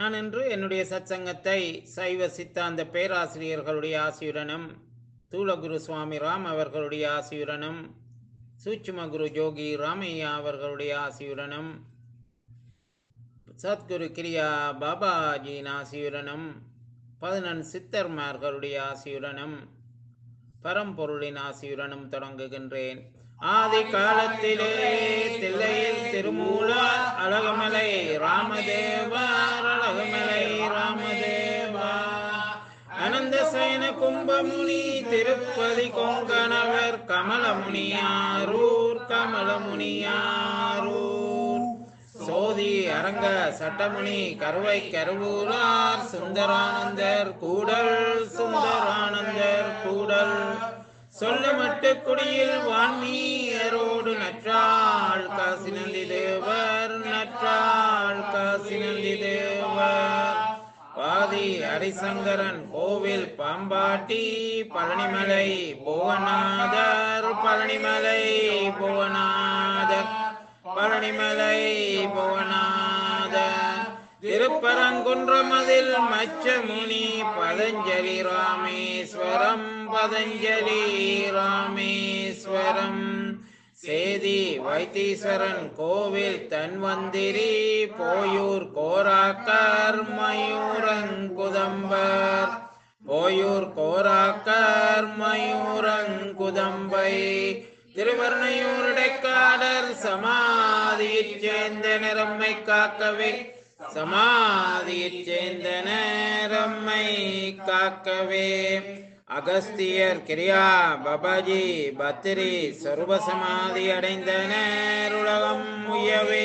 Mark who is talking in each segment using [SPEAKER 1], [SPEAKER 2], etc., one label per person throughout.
[SPEAKER 1] நான் இன்று என்னுடைய சத்சங்கத்தை சைவ சித்தாந்த பேராசிரியர்களுடைய ஆசியுடனும் தூலகுரு சுவாமி ராம் அவர்களுடைய ஆசியுடனும் சூட்சும குரு ஜோகி ராமையா அவர்களுடைய ஆசியுடனும் சத்குரு கிரியா பாபாஜியின் ஆசியுடனும் பதினெண் சித்தர்மார்களுடைய ஆசியுடனும் பரம்பொருளின் ஆசியுடனும் தொடங்குகின்றேன் ஆதி காலத்திலே தில்லையில் திருமூலர் அழகுமலை ராமதேவர் அழகுமலை ராமதேவா அனந்த சயன கும்பமுனி திருப்பதி கொங்கணவர் கமலமுனியாரூர் கமலமுனியாரூர் சோதி அரங்க சட்டமுனி கருவை கருவூரார் சுந்தரானந்தர் கூடல் சுந்தரானந்தர் கூடல் சொல்லமட்டு குடியில் வான்மீயரோடு நற்றாள் காசி நந்தி தேவர் நற்றாள் காசி நந்தி தேவர் பாதி ஹரிசங்கரன் கோவில் பாம்பாட்டி பழனிமலை புவனாதர் பழனிமலை புவனாதர் பழனிமலை புவனாதர் திருப்பரங்குன்றமதில் மச்சமுனி பதஞ்சலி ராமேஸ்வரம் பதஞ்சலி ராமேஸ்வரம் சேதி வைத்தீஸ்வரன் கோவில் தன்வந்திரி போயூர் கோராக்கர் மயூரங்குதம்பர் போயூர் கோராக்கர் மயூரங்குதம்பை திருவர்ணையூருடைக்காடர் சமாதியைச் சேர்ந்த நிறம்மை காக்கவே சமாதியைச் சேர்ந்த நேரம்மை காக்கவே அகஸ்தியர் கிரியா பபாஜி பத்திரி சர்வ சமாதி அடைந்த நேருலகம் உயவே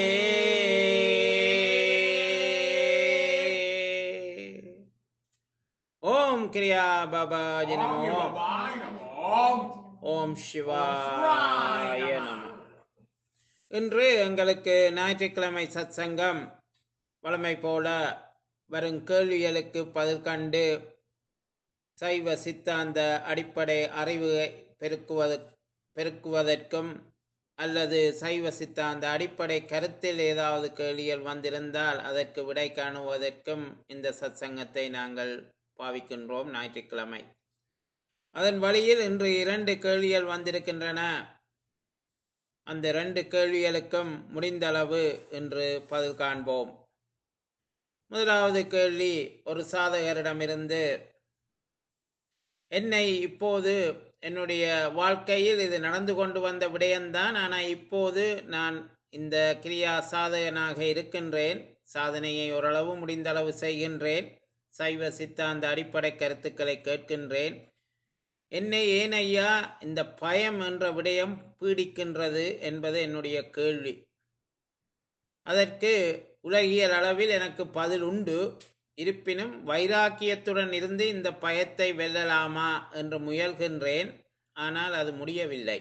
[SPEAKER 1] ஓம் கிரியா பாபாஜி நமோ ஓம் சிவாய நம இன்று எங்களுக்கு ஞாயிற்றுக்கிழமை சத்சங்கம் வழமை போல வரும் கேள்விகளுக்கு பதில் கண்டு சைவ சித்தாந்த அடிப்படை அறிவு பெருக்குவது பெருக்குவதற்கும் அல்லது சைவ சித்தாந்த அடிப்படை கருத்தில் ஏதாவது கேள்விகள் வந்திருந்தால் அதற்கு விடை காணுவதற்கும் இந்த சத்சங்கத்தை நாங்கள் பாவிக்கின்றோம் ஞாயிற்றுக்கிழமை அதன் வழியில் இன்று இரண்டு கேள்விகள் வந்திருக்கின்றன அந்த இரண்டு கேள்விகளுக்கும் முடிந்தளவு இன்று பதில் காண்போம் முதலாவது கேள்வி ஒரு சாதகரிடமிருந்து என்னை இப்போது என்னுடைய வாழ்க்கையில் இது நடந்து கொண்டு வந்த விடயம்தான் ஆனால் இப்போது நான் இந்த கிரியா சாதகனாக இருக்கின்றேன் சாதனையை ஓரளவு முடிந்தளவு செய்கின்றேன் சைவ சித்தாந்த அடிப்படை கருத்துக்களை கேட்கின்றேன் என்னை ஏன் ஐயா இந்த பயம் என்ற விடயம் பீடிக்கின்றது என்பது என்னுடைய கேள்வி அதற்கு உலகியல் அளவில் எனக்கு பதில் உண்டு இருப்பினும் வைராக்கியத்துடன் இருந்து இந்த பயத்தை வெல்லலாமா என்று முயல்கின்றேன் ஆனால் அது முடியவில்லை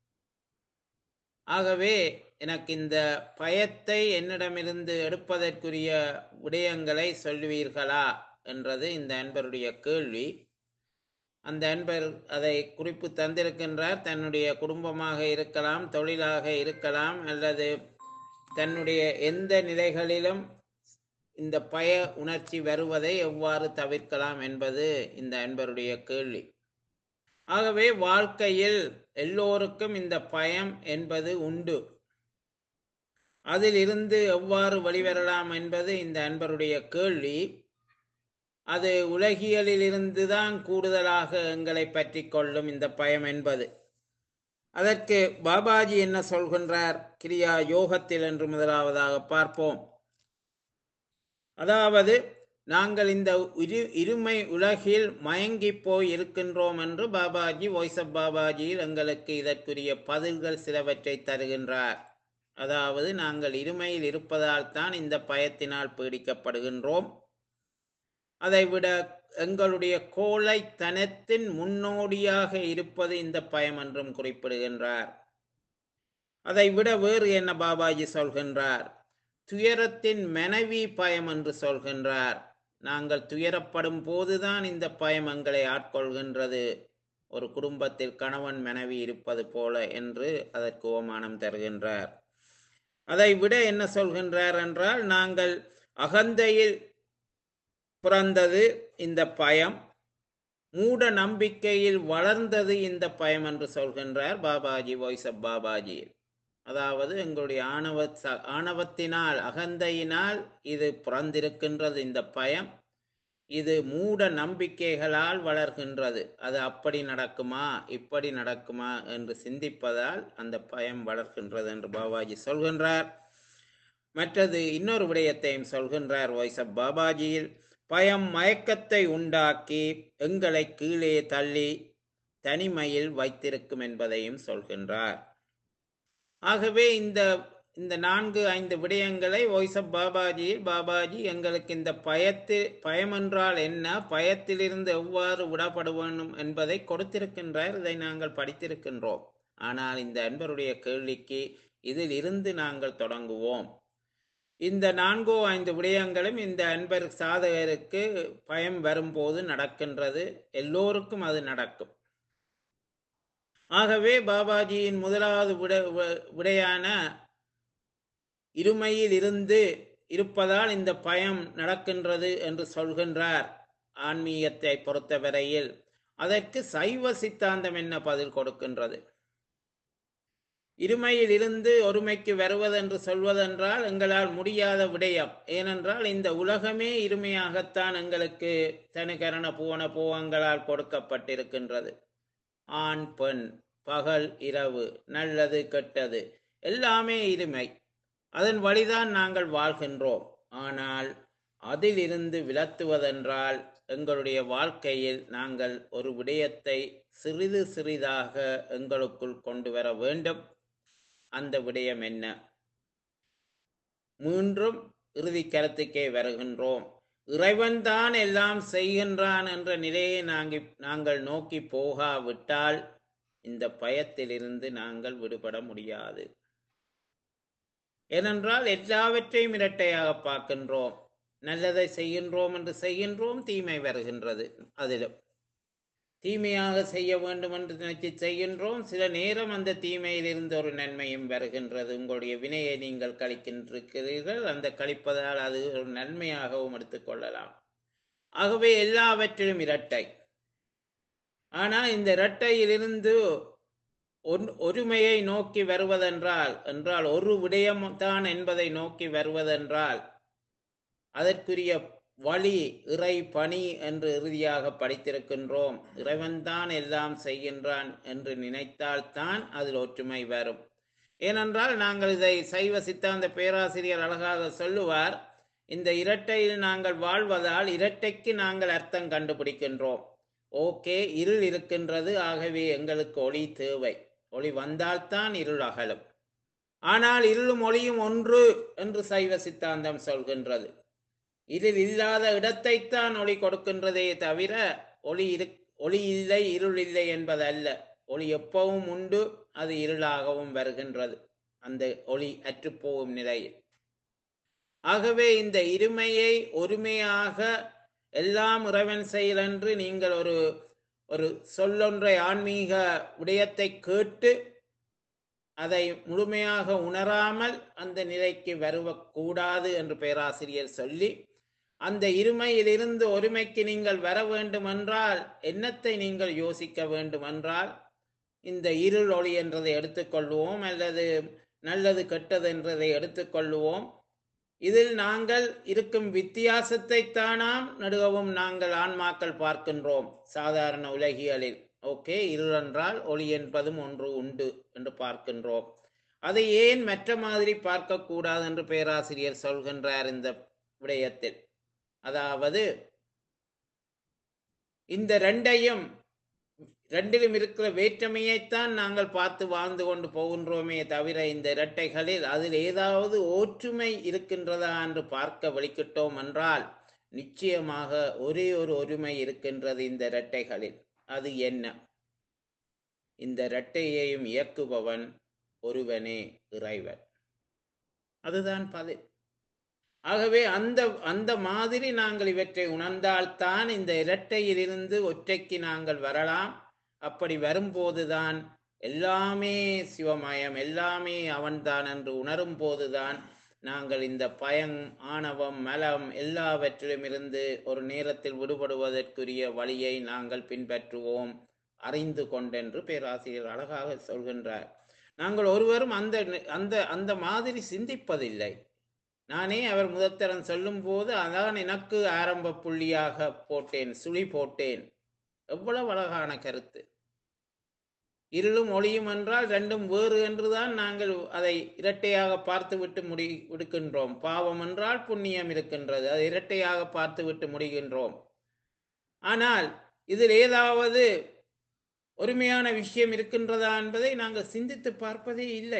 [SPEAKER 1] ஆகவே எனக்கு இந்த பயத்தை என்னிடமிருந்து எடுப்பதற்குரிய விடயங்களை சொல்லுவீர்களா என்றது இந்த அன்பருடைய கேள்வி அந்த அன்பர் அதை குறிப்பு தந்திருக்கின்றார் தன்னுடைய குடும்பமாக இருக்கலாம் தொழிலாக இருக்கலாம் அல்லது தன்னுடைய எந்த நிலைகளிலும் இந்த பய உணர்ச்சி வருவதை எவ்வாறு தவிர்க்கலாம் என்பது இந்த அன்பருடைய கேள்வி ஆகவே வாழ்க்கையில் எல்லோருக்கும் இந்த பயம் என்பது உண்டு அதிலிருந்து எவ்வாறு வெளிவரலாம் என்பது இந்த அன்பருடைய கேள்வி அது உலகியலிலிருந்து தான் கூடுதலாக எங்களை பற்றி கொள்ளும் இந்த பயம் என்பது அதற்கு பாபாஜி என்ன சொல்கின்றார் கிரியா யோகத்தில் என்று முதலாவதாக பார்ப்போம் அதாவது நாங்கள் இந்த இரு இருமை உலகில் மயங்கி போய் இருக்கின்றோம் என்று பாபாஜி வாய்ஸ் ஆஃப் பாபாஜியில் எங்களுக்கு இதற்குரிய பதில்கள் சிலவற்றை தருகின்றார் அதாவது நாங்கள் இருமையில் இருப்பதால் தான் இந்த பயத்தினால் பீடிக்கப்படுகின்றோம் அதைவிட எங்களுடைய கோழைத்தனத்தின் முன்னோடியாக இருப்பது இந்த பயம் என்றும் குறிப்பிடுகின்றார் அதை விட வேறு என்ன பாபாஜி சொல்கின்றார் துயரத்தின் மனைவி பயம் என்று சொல்கின்றார் நாங்கள் துயரப்படும் போதுதான் இந்த பயம் எங்களை ஆட்கொள்கின்றது ஒரு குடும்பத்தில் கணவன் மனைவி இருப்பது போல என்று அதற்கு ஓமானம் தருகின்றார் அதை விட என்ன சொல்கின்றார் என்றால் நாங்கள் அகந்தையில் பிறந்தது இந்த பயம் மூட நம்பிக்கையில் வளர்ந்தது இந்த பயம் என்று சொல்கின்றார் பாபாஜி வாய்ஸ் ஆஃப் பாபாஜி அதாவது எங்களுடைய ஆணவ ச- ஆணவத்தினால் அகந்தையினால் இது பிறந்திருக்கின்றது இந்த பயம் இது மூட நம்பிக்கைகளால் வளர்கின்றது அது அப்படி நடக்குமா இப்படி நடக்குமா என்று சிந்திப்பதால் அந்த பயம் வளர்கின்றது என்று பாபாஜி சொல்கின்றார் மற்றது இன்னொரு விடயத்தையும் சொல்கின்றார் வாய்ஸ் ஆஃப் பாபாஜியில் பயம் மயக்கத்தை உண்டாக்கி எங்களை கீழே தள்ளி தனிமையில் வைத்திருக்கும் என்பதையும் சொல்கின்றார் ஆகவே இந்த இந்த நான்கு ஐந்து விடயங்களை வாய்ஸ் ஆஃப் பாபாஜியில் பாபாஜி எங்களுக்கு இந்த பயத்து பயம் என்றால் என்ன பயத்திலிருந்து எவ்வாறு விடப்பட வேண்டும் என்பதை கொடுத்திருக்கின்றார் இதை நாங்கள் படித்திருக்கின்றோம் ஆனால் இந்த அன்பருடைய கேள்விக்கு இதில் இருந்து நாங்கள் தொடங்குவோம் இந்த நான்கோ ஐந்து விடயங்களும் இந்த அன்பர் சாதகருக்கு பயம் வரும்போது நடக்கின்றது எல்லோருக்கும் அது நடக்கும் ஆகவே பாபாஜியின் முதலாவது விட வி- விடையான இருமையில் இருந்து இருப்பதால் இந்த பயம் நடக்கின்றது என்று சொல்கின்றார் ஆன்மீகத்தை பொறுத்தவரையில் அதற்கு சைவ சித்தாந்தம் என்ன பதில் கொடுக்கின்றது இருமையில் இருந்து ஒருமைக்கு வருவதென்று சொல்வதென்றால் எங்களால் முடியாத விடயம் ஏனென்றால் இந்த உலகமே இருமையாகத்தான் எங்களுக்கு தனுகரண புவன பூவங்களால் கொடுக்கப்பட்டிருக்கின்றது ஆண் பெண் பகல் இரவு நல்லது கெட்டது எல்லாமே இருமை அதன் வழிதான் நாங்கள் வாழ்கின்றோம் ஆனால் அதிலிருந்து விலத்துவதென்றால் எங்களுடைய வாழ்க்கையில் நாங்கள் ஒரு விடயத்தை சிறிது சிறிதாக எங்களுக்குள் கொண்டு வர வேண்டும் அந்த விடயம் என்ன மீண்டும் இறுதி கருத்துக்கே வருகின்றோம் இறைவன்தான் எல்லாம் செய்கின்றான் என்ற நிலையை நாங்கள் நாங்கள் நோக்கி போகாவிட்டால் இந்த பயத்திலிருந்து நாங்கள் விடுபட முடியாது ஏனென்றால் எல்லாவற்றையும் இரட்டையாக பார்க்கின்றோம் நல்லதை செய்கின்றோம் என்று செய்கின்றோம் தீமை வருகின்றது அதிலும் தீமையாக செய்ய வேண்டும் என்று நினைச்சு செய்கின்றோம் சில நேரம் அந்த தீமையிலிருந்து ஒரு நன்மையும் வருகின்றது உங்களுடைய வினையை நீங்கள் கழிக்கின்றிருக்கிறீர்கள் அந்த கழிப்பதால் அது ஒரு நன்மையாகவும் எடுத்துக்கொள்ளலாம் ஆகவே எல்லாவற்றிலும் இரட்டை ஆனால் இந்த இரட்டையிலிருந்து ஒன்- ஒருமையை நோக்கி வருவதென்றால் என்றால் ஒரு விடயம் தான் என்பதை நோக்கி வருவதென்றால் அதற்குரிய வழி இறை பணி என்று இறுதியாக படித்திருக்கின்றோம் இறைவன்தான் எல்லாம் செய்கின்றான் என்று நினைத்தால்தான் அதில் ஒற்றுமை வரும் ஏனென்றால் நாங்கள் இதை சைவ சித்தாந்த பேராசிரியர் அழகாக சொல்லுவார் இந்த இரட்டையில் நாங்கள் வாழ்வதால் இரட்டைக்கு நாங்கள் அர்த்தம் கண்டுபிடிக்கின்றோம் ஓகே இருள் இருக்கின்றது ஆகவே எங்களுக்கு ஒளி தேவை ஒளி வந்தால்தான் இருள் அகலும் ஆனால் இருளும் ஒளியும் ஒன்று என்று சைவ சித்தாந்தம் சொல்கின்றது இருள் இல்லாத இடத்தைத்தான் ஒளி கொடுக்கின்றதே தவிர ஒளி இரு ஒளி இல்லை இருள் இல்லை என்பதல்ல ஒளி எப்பவும் உண்டு அது இருளாகவும் வருகின்றது அந்த ஒளி அற்றுப்போகும் நிலையில் ஆகவே இந்த இருமையை ஒருமையாக எல்லாம் இறைவன் செயல் என்று நீங்கள் ஒரு ஒரு சொல்லொன்றை ஆன்மீக விடயத்தை கேட்டு அதை முழுமையாக உணராமல் அந்த நிலைக்கு வருவக்கூடாது என்று பேராசிரியர் சொல்லி அந்த இருமையிலிருந்து ஒருமைக்கு நீங்கள் வர வேண்டுமென்றால் என்னத்தை நீங்கள் யோசிக்க வேண்டுமென்றால் இந்த இருள் ஒளி என்றதை எடுத்துக்கொள்வோம் அல்லது நல்லது கெட்டது என்றதை எடுத்துக்கொள்வோம் இதில் நாங்கள் இருக்கும் வித்தியாசத்தை தானாம் நடுகவும் நாங்கள் ஆன்மாக்கள் பார்க்கின்றோம் சாதாரண உலகியலில் ஓகே இருள் என்றால் ஒளி என்பதும் ஒன்று உண்டு என்று பார்க்கின்றோம் அதை ஏன் மற்ற மாதிரி பார்க்கக்கூடாது என்று பேராசிரியர் சொல்கின்றார் இந்த விடயத்தில் அதாவது இந்த ரெண்டையும் ரெண்டிலும் இருக்கிற வேற்றுமையைத்தான் நாங்கள் பார்த்து வாழ்ந்து கொண்டு போகின்றோமே தவிர இந்த இரட்டைகளில் அதில் ஏதாவது ஒற்றுமை இருக்கின்றதா என்று பார்க்க வலிக்கிட்டோம் என்றால் நிச்சயமாக ஒரே ஒரு ஒருமை இருக்கின்றது இந்த இரட்டைகளில் அது என்ன இந்த இரட்டையையும் இயக்குபவன் ஒருவனே இறைவன் அதுதான் பதில் ஆகவே அந்த அந்த மாதிரி நாங்கள் இவற்றை உணர்ந்தால்தான் இந்த இரட்டையிலிருந்து ஒற்றைக்கு நாங்கள் வரலாம் அப்படி வரும்போதுதான் எல்லாமே சிவமயம் எல்லாமே அவன்தான் என்று உணரும் போதுதான் நாங்கள் இந்த பயம் ஆணவம் மலம் எல்லாவற்றிலும் இருந்து ஒரு நேரத்தில் விடுபடுவதற்குரிய வழியை நாங்கள் பின்பற்றுவோம் அறிந்து கொண்டென்று பேராசிரியர் அழகாக சொல்கின்றார் நாங்கள் ஒருவரும் அந்த அந்த அந்த மாதிரி சிந்திப்பதில்லை நானே அவர் முதத்தரன் சொல்லும் போது அதான் எனக்கு ஆரம்ப புள்ளியாக போட்டேன் சுழி போட்டேன் எவ்வளவு அழகான கருத்து இருளும் ஒளியும் என்றால் ரெண்டும் வேறு என்றுதான் நாங்கள் அதை இரட்டையாக பார்த்து விட்டு முடி விடுக்கின்றோம் பாவம் என்றால் புண்ணியம் இருக்கின்றது அதை இரட்டையாக பார்த்து விட்டு முடிகின்றோம் ஆனால் இதில் ஏதாவது ஒருமையான விஷயம் இருக்கின்றதா என்பதை நாங்கள் சிந்தித்து பார்ப்பதே இல்லை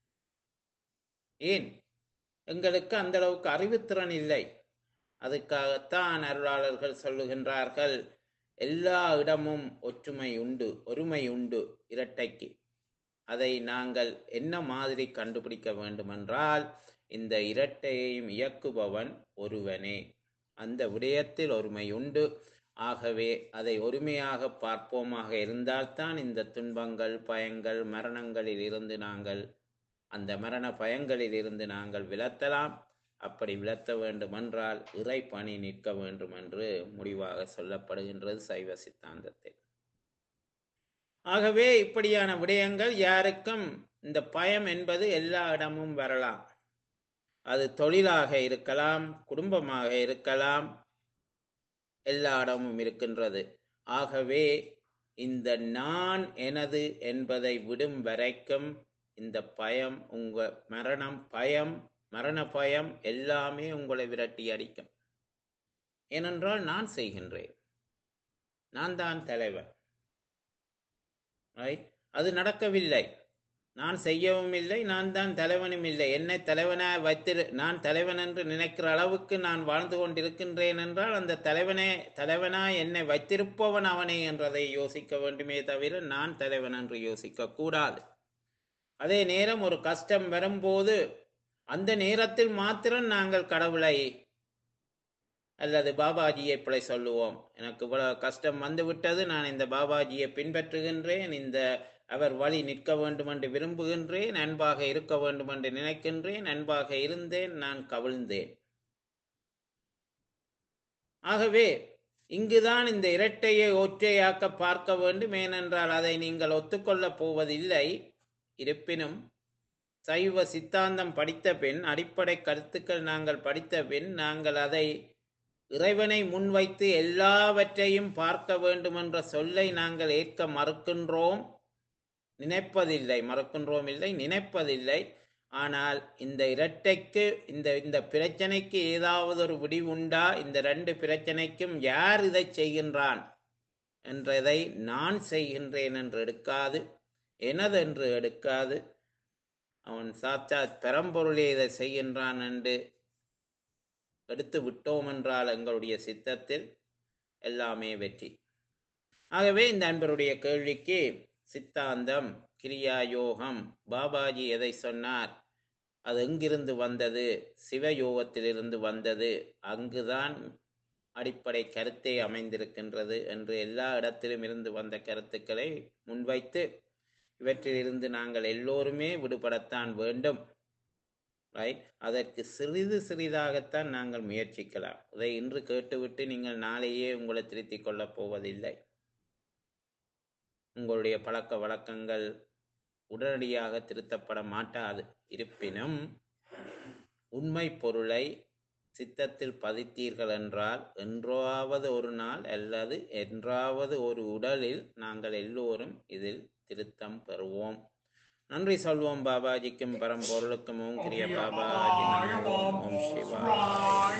[SPEAKER 1] ஏன் எங்களுக்கு அந்த அளவுக்கு அறிவுத்திறன் இல்லை அதுக்காகத்தான் அருளாளர்கள் சொல்லுகின்றார்கள் எல்லா இடமும் ஒற்றுமை உண்டு ஒருமை உண்டு இரட்டைக்கு அதை நாங்கள் என்ன மாதிரி கண்டுபிடிக்க வேண்டுமென்றால் இந்த இரட்டையையும் இயக்குபவன் ஒருவனே அந்த விடயத்தில் ஒருமை உண்டு ஆகவே அதை ஒருமையாக பார்ப்போமாக இருந்தால்தான் இந்த துன்பங்கள் பயங்கள் மரணங்களில் இருந்து நாங்கள் அந்த மரண பயங்களில் இருந்து நாங்கள் விலத்தலாம் அப்படி விலத்த வேண்டுமென்றால் இறை பணி நிற்க வேண்டும் என்று முடிவாக சொல்லப்படுகின்றது சைவ சித்தாந்தத்தில் ஆகவே இப்படியான விடயங்கள் யாருக்கும் இந்த பயம் என்பது எல்லா இடமும் வரலாம் அது தொழிலாக இருக்கலாம் குடும்பமாக இருக்கலாம் எல்லா இடமும் இருக்கின்றது ஆகவே இந்த நான் எனது என்பதை விடும் வரைக்கும் இந்த பயம் உங்க மரணம் பயம் மரண பயம் எல்லாமே உங்களை விரட்டி அடிக்கும் ஏனென்றால் நான் செய்கின்றேன் நான் தான் தலைவன் ரைட் அது நடக்கவில்லை நான் செய்யவும் இல்லை நான் தான் தலைவனும் இல்லை என்னை தலைவனா வைத்திரு நான் தலைவன் என்று நினைக்கிற அளவுக்கு நான் வாழ்ந்து கொண்டிருக்கின்றேன் என்றால் அந்த தலைவனே தலைவனா என்னை வைத்திருப்பவன் அவனே என்றதை யோசிக்க வேண்டுமே தவிர நான் தலைவன் என்று யோசிக்க கூடாது அதே நேரம் ஒரு கஷ்டம் வரும்போது அந்த நேரத்தில் மாத்திரம் நாங்கள் கடவுளை அல்லது பாபாஜியை பிழை சொல்லுவோம் எனக்கு இவ்வளவு கஷ்டம் வந்து விட்டது நான் இந்த பாபாஜியை பின்பற்றுகின்றேன் இந்த அவர் வழி நிற்க வேண்டும் என்று விரும்புகின்றேன் அன்பாக இருக்க வேண்டும் என்று நினைக்கின்றேன் அன்பாக இருந்தேன் நான் கவிழ்ந்தேன் ஆகவே இங்குதான் இந்த இரட்டையை ஒற்றையாக்க பார்க்க வேண்டும் ஏனென்றால் அதை நீங்கள் ஒத்துக்கொள்ளப் போவதில்லை இருப்பினும் சைவ சித்தாந்தம் படித்த பின் அடிப்படை கருத்துக்கள் நாங்கள் படித்த பின் நாங்கள் அதை இறைவனை முன்வைத்து எல்லாவற்றையும் பார்க்க வேண்டும் என்ற சொல்லை நாங்கள் ஏற்க மறுக்கின்றோம் நினைப்பதில்லை மறக்கின்றோம் இல்லை நினைப்பதில்லை ஆனால் இந்த இரட்டைக்கு இந்த இந்த பிரச்சனைக்கு ஏதாவது ஒரு விடிவுண்டா இந்த ரெண்டு பிரச்சனைக்கும் யார் இதை செய்கின்றான் என்றதை நான் செய்கின்றேன் என்று எடுக்காது எனது என்று எடுக்காது அவன் சாட்சாத் பெரம்பொருளே இதை செய்கின்றான் என்று எடுத்து விட்டோம் என்றால் எங்களுடைய சித்தத்தில் எல்லாமே வெற்றி ஆகவே இந்த அன்பருடைய கேள்விக்கு சித்தாந்தம் கிரியா யோகம் பாபாஜி எதை சொன்னார் அது எங்கிருந்து வந்தது சிவயோகத்திலிருந்து வந்தது அங்குதான் அடிப்படை கருத்தே அமைந்திருக்கின்றது என்று எல்லா இடத்திலும் இருந்து வந்த கருத்துக்களை முன்வைத்து இவற்றிலிருந்து நாங்கள் எல்லோருமே விடுபடத்தான் வேண்டும் ரைட் அதற்கு சிறிது சிறிதாகத்தான் நாங்கள் முயற்சிக்கலாம் அதை இன்று கேட்டுவிட்டு நீங்கள் நாளையே உங்களை திருத்திக் கொள்ளப் போவதில்லை உங்களுடைய பழக்க வழக்கங்கள் உடனடியாக திருத்தப்பட மாட்டாது இருப்பினும் உண்மை பொருளை சித்தத்தில் பதித்தீர்கள் என்றால் என்றாவது ஒரு நாள் அல்லது என்றாவது ஒரு உடலில் நாங்கள் எல்லோரும் இதில் திருத்தம் பெறுவோம் நன்றி சொல்வோம் பாபாஜிக்கும் பரம்பொருளுக்கும் ஓம் கிரிய பாபாஜி நமோ ஓம் சிவாய்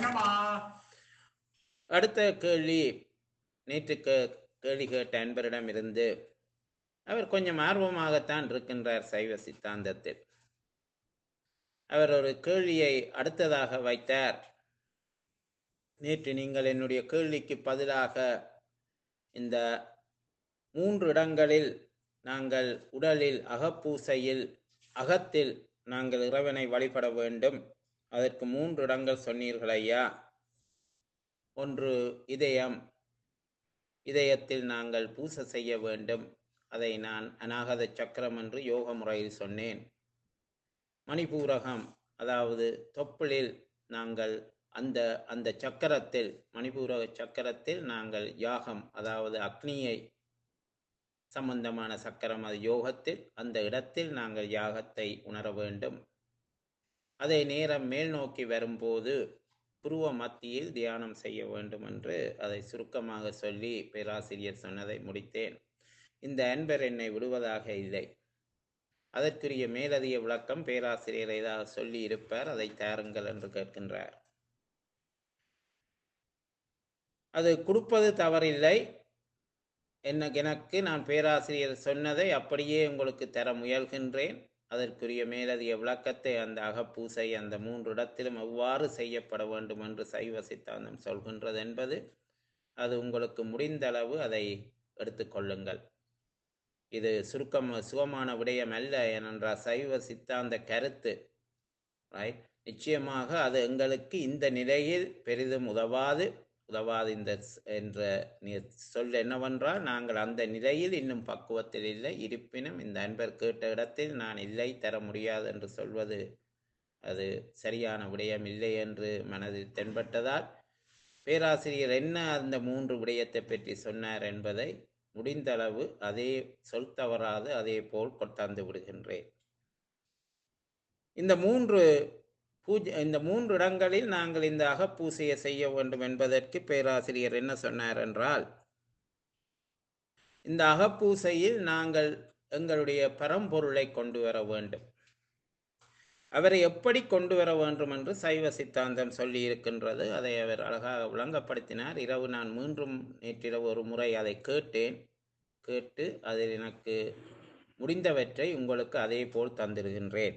[SPEAKER 1] அடுத்த கேள்வி நேற்று கே- கேள்வி கேட்ட அன்பரிடம் இருந்து அவர் கொஞ்சம் ஆர்வமாகத்தான் இருக்கின்றார் சைவ சித்தாந்தத்தில் அவர் ஒரு கேள்வியை அடுத்ததாக வைத்தார் நேற்று நீங்கள் என்னுடைய கேள்விக்கு பதிலாக இந்த மூன்று இடங்களில் நாங்கள் உடலில் அகப்பூசையில் அகத்தில் நாங்கள் இறைவனை வழிபட வேண்டும் அதற்கு மூன்று இடங்கள் சொன்னீர்கள் ஐயா ஒன்று இதயம் இதயத்தில் நாங்கள் பூசை செய்ய வேண்டும் அதை நான் அநாகத சக்கரம் என்று யோக முறையில் சொன்னேன் மணிபூரகம் அதாவது தொப்புளில் நாங்கள் அந்த அந்த சக்கரத்தில் மணிபூர சக்கரத்தில் நாங்கள் யாகம் அதாவது அக்னியை சம்பந்தமான சக்கரம் அது யோகத்தில் அந்த இடத்தில் நாங்கள் யாகத்தை உணர வேண்டும் அதே நேரம் மேல் நோக்கி வரும்போது புருவ மத்தியில் தியானம் செய்ய வேண்டும் என்று அதை சுருக்கமாக சொல்லி பேராசிரியர் சொன்னதை முடித்தேன் இந்த அன்பர் என்னை விடுவதாக இல்லை அதற்குரிய மேலதிக விளக்கம் பேராசிரியர் ஏதாவது சொல்லி இருப்பார் அதை தாருங்கள் என்று கேட்கின்றார் அது கொடுப்பது தவறில்லை என்ன எனக்கு நான் பேராசிரியர் சொன்னதை அப்படியே உங்களுக்கு தர முயல்கின்றேன் அதற்குரிய மேலதிக விளக்கத்தை அந்த அகப்பூசை அந்த மூன்று இடத்திலும் எவ்வாறு செய்யப்பட வேண்டும் என்று சைவ சித்தாந்தம் சொல்கின்றது என்பது அது உங்களுக்கு முடிந்த அளவு அதை எடுத்துக்கொள்ளுங்கள் இது சுருக்கம் சுகமான விடயம் அல்ல ஏனென்றால் சைவ சித்தாந்த கருத்து ரைட் நிச்சயமாக அது எங்களுக்கு இந்த நிலையில் பெரிதும் உதவாது உதவாது இந்த ஸ்- என்ற நி- சொல் என்னவென்றால் நாங்கள் அந்த நிலையில் இன்னும் பக்குவத்தில் இல்லை இருப்பினும் இந்த அன்பர் கேட்ட இடத்தில் நான் இல்லை தர முடியாது என்று சொல்வது அது சரியான விடயம் இல்லை என்று மனதில் தென்பட்டதால் பேராசிரியர் என்ன அந்த மூன்று விடயத்தை பற்றி சொன்னார் என்பதை முடிந்தளவு அதே சொல் தவறாது அதே போல் கொண்டாந்து விடுகின்றேன் இந்த மூன்று பூஜை இந்த மூன்று இடங்களில் நாங்கள் இந்த அகப்பூசையை செய்ய வேண்டும் என்பதற்கு பேராசிரியர் என்ன சொன்னார் என்றால் இந்த அகப்பூசையில் நாங்கள் எங்களுடைய பரம்பொருளை கொண்டு வர வேண்டும் அவரை எப்படி கொண்டு வர வேண்டும் என்று சைவ சித்தாந்தம் சொல்லி இருக்கின்றது அதை அவர் அழகாக விளங்கப்படுத்தினார் இரவு நான் மீண்டும் நேற்றிரவு ஒரு முறை அதை கேட்டேன் கேட்டு அதில் எனக்கு முடிந்தவற்றை உங்களுக்கு அதே போல் தந்திருக்கின்றேன்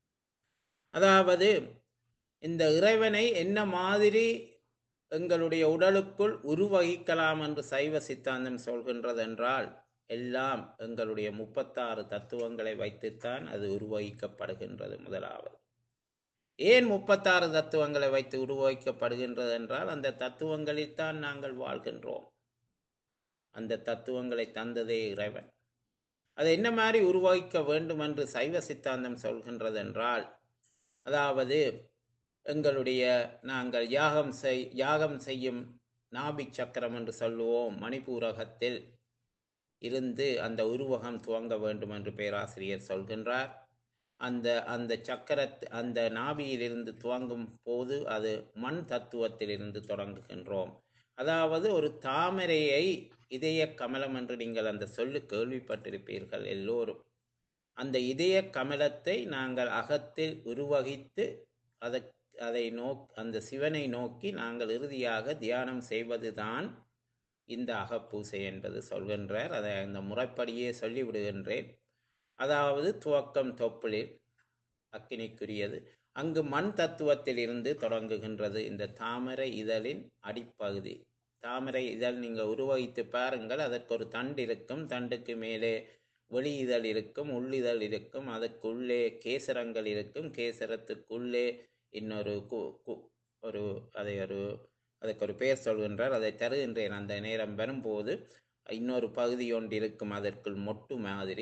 [SPEAKER 1] அதாவது இந்த இறைவனை என்ன மாதிரி எங்களுடைய உடலுக்குள் உருவகிக்கலாம் என்று சைவ சித்தாந்தம் சொல்கின்றது என்றால் எல்லாம் எங்களுடைய முப்பத்தாறு தத்துவங்களை வைத்துத்தான் அது உருவகிக்கப்படுகின்றது முதலாவது ஏன் முப்பத்தாறு தத்துவங்களை வைத்து உருவகிக்கப்படுகின்றது என்றால் அந்த தத்துவங்களில் தான் நாங்கள் வாழ்கின்றோம் அந்த தத்துவங்களை தந்ததே இறைவன் அதை என்ன மாதிரி உருவகிக்க வேண்டும் என்று சைவ சித்தாந்தம் சொல்கின்றது என்றால் அதாவது எங்களுடைய நாங்கள் யாகம் செய் யாகம் செய்யும் நாபி சக்கரம் என்று சொல்லுவோம் மணிப்பூரகத்தில் இருந்து அந்த உருவகம் துவங்க வேண்டும் என்று பேராசிரியர் சொல்கின்றார் அந்த அந்த சக்கர அந்த நாபியிலிருந்து துவங்கும் போது அது மண் தத்துவத்திலிருந்து தொடங்குகின்றோம் அதாவது ஒரு தாமரையை இதய கமலம் என்று நீங்கள் அந்த சொல்லு கேள்விப்பட்டிருப்பீர்கள் எல்லோரும் அந்த இதய கமலத்தை நாங்கள் அகத்தில் உருவகித்து அதை அதை நோக் அந்த சிவனை நோக்கி நாங்கள் இறுதியாக தியானம் செய்வதுதான் இந்த அகப்பூசை என்பது சொல்கின்றார் அதை அந்த முறைப்படியே சொல்லிவிடுகின்றேன் அதாவது துவக்கம் தொப்புளில் அக்கினிக்குரியது அங்கு மண் தத்துவத்தில் இருந்து தொடங்குகின்றது இந்த தாமரை இதழின் அடிப்பகுதி தாமரை இதழ் நீங்கள் உருவகித்து பாருங்கள் அதற்கு ஒரு தண்டு இருக்கும் தண்டுக்கு மேலே வெளி இதழ் இருக்கும் உள்ளிதழ் இருக்கும் அதற்குள்ளே கேசரங்கள் இருக்கும் கேசரத்துக்குள்ளே இன்னொரு கு கு- ஒரு அதை ஒரு அதுக்கு ஒரு பெயர் சொல்கின்றார் அதை தருகின்றேன் அந்த நேரம் வரும்போது இன்னொரு பகுதி ஒன்று இருக்கும் அதற்குள் மொட்டு மாதிரி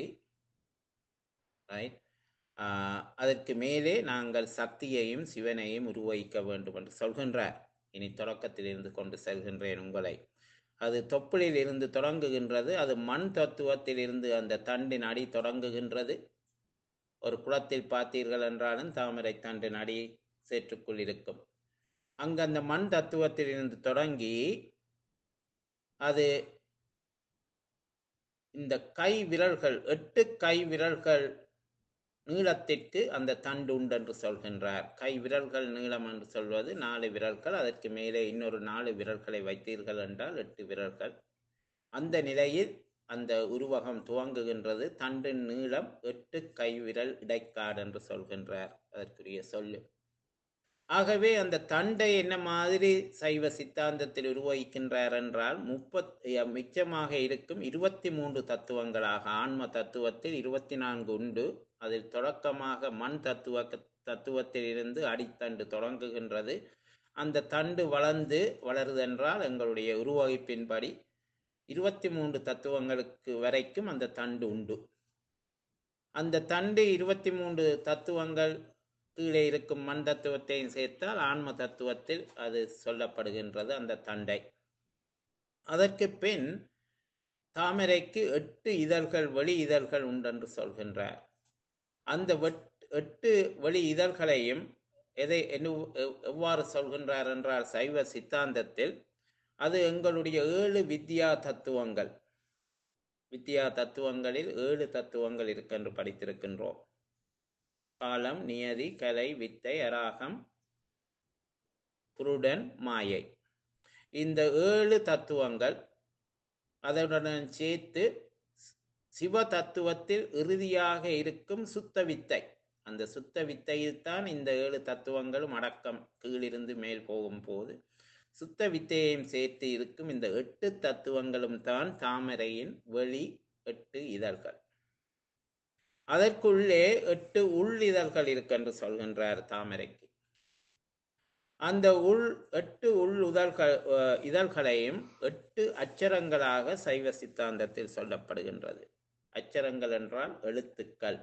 [SPEAKER 1] ரைட் அதற்கு மேலே நாங்கள் சக்தியையும் சிவனையும் உருவகிக்க வேண்டும் என்று சொல்கின்றார் இனி தொடக்கத்தில் இருந்து கொண்டு செல்கின்றேன் உங்களை அது தொப்புளில் இருந்து தொடங்குகின்றது அது மண் தத்துவத்தில் இருந்து அந்த தண்டின் அடி தொடங்குகின்றது ஒரு குளத்தில் பார்த்தீர்கள் என்றாலும் தாமரை தண்டின் அடி சேற்றுக்குள் இருக்கும் அங்கு அந்த மண் தத்துவத்தில் இருந்து தொடங்கி அது இந்த கை விரல்கள் எட்டு கை விரல்கள் நீளத்திற்கு அந்த தண்டு உண்டு என்று சொல்கின்றார் கை விரல்கள் நீளம் என்று சொல்வது நாலு விரல்கள் அதற்கு மேலே இன்னொரு நாலு விரல்களை வைத்தீர்கள் என்றால் எட்டு விரல்கள் அந்த நிலையில் அந்த உருவகம் துவங்குகின்றது தண்டின் நீளம் எட்டு கைவிரல் இடைக்காடு என்று சொல்கின்றார் அதற்குரிய சொல்லு ஆகவே அந்த தண்டை என்ன மாதிரி சைவ சித்தாந்தத்தில் உருவகிக்கின்றார் என்றால் முப்பத் மிச்சமாக இருக்கும் இருபத்தி மூன்று தத்துவங்களாக ஆன்ம தத்துவத்தில் இருபத்தி நான்கு உண்டு அதில் தொடக்கமாக மண் தத்துவ தத்துவத்தில் இருந்து அடித்தண்டு தொடங்குகின்றது அந்த தண்டு வளர்ந்து வளருதென்றால் எங்களுடைய உருவகிப்பின்படி இருபத்தி மூன்று தத்துவங்களுக்கு வரைக்கும் அந்த தண்டு உண்டு அந்த தண்டு இருபத்தி மூன்று தத்துவங்கள் கீழே இருக்கும் மண் தத்துவத்தையும் சேர்த்தால் ஆன்ம தத்துவத்தில் அது சொல்லப்படுகின்றது அந்த தண்டை அதற்கு பின் தாமரைக்கு எட்டு இதழ்கள் வெளி இதழ்கள் உண்டென்று சொல்கின்றார் அந்த வெட்- எட்டு வெளி இதழ்களையும் எதை என்ன- எவ்- எவ்வாறு சொல்கின்றார் என்றால் சைவ சித்தாந்தத்தில் அது எங்களுடைய ஏழு வித்யா தத்துவங்கள் வித்யா தத்துவங்களில் ஏழு தத்துவங்கள் இருக்கென்று படித்திருக்கின்றோம் காலம் நியதி கலை வித்தை அராகம் புருடன் மாயை இந்த ஏழு தத்துவங்கள் அதனுடன் சேர்த்து சிவ தத்துவத்தில் இறுதியாக இருக்கும் சுத்த வித்தை அந்த சுத்த வித்தையில் தான் இந்த ஏழு தத்துவங்களும் அடக்கம் கீழிருந்து மேல் போகும்போது சுத்த வித்தையையும் சேர்த்து இருக்கும் இந்த எட்டு தத்துவங்களும் தான் தாமரையின் வெளி எட்டு இதழ்கள் அதற்குள்ளே எட்டு உள் இதழ்கள் இருக்கென்று சொல்கின்றார் தாமரைக்கு அந்த உள் எட்டு உள் உதழ்கள் அஹ், இதழ்களையும் எட்டு அச்சரங்களாக சைவ சித்தாந்தத்தில் சொல்லப்படுகின்றது அச்சரங்கள் என்றால் எழுத்துக்கள்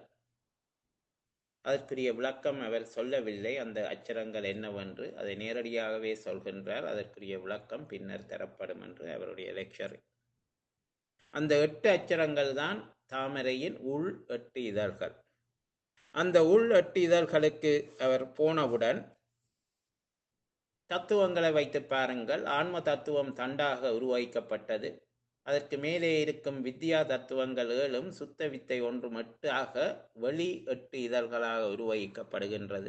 [SPEAKER 1] அதற்குரிய விளக்கம் அவர் சொல்லவில்லை அந்த அச்சரங்கள் என்னவென்று அதை நேரடியாகவே சொல்கின்றார் அதற்குரிய விளக்கம் பின்னர் தரப்படும் என்று அவருடைய லெக்சர் அந்த எட்டு அச்சரங்கள் தான் தாமரையின் உள் எட்டு இதழ்கள் அந்த உள் எட்டு இதழ்களுக்கு அவர் போனவுடன் தத்துவங்களை வைத்து பாருங்கள் ஆன்ம தத்துவம் தண்டாக உருவாக்கப்பட்டது அதற்கு மேலே இருக்கும் வித்யா தத்துவங்கள் ஏழும் சுத்த வித்தை ஒன்று மட்டாக வெளி எட்டு இதழ்களாக உருவகிக்கப்படுகின்றது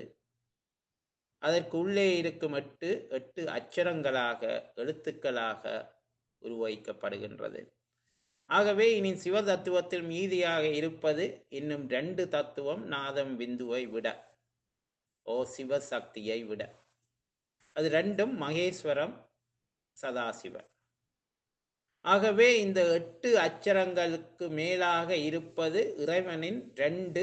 [SPEAKER 1] அதற்கு உள்ளே இருக்கும் எட்டு எட்டு அச்சரங்களாக எழுத்துக்களாக உருவகிக்கப்படுகின்றது ஆகவே இனி சிவ தத்துவத்தில் மீதியாக இருப்பது இன்னும் ரெண்டு தத்துவம் நாதம் விந்துவை விட ஓ சிவசக்தியை விட அது ரெண்டும் மகேஸ்வரம் சதாசிவன் ஆகவே இந்த எட்டு அச்சரங்களுக்கு மேலாக இருப்பது இறைவனின் ரெண்டு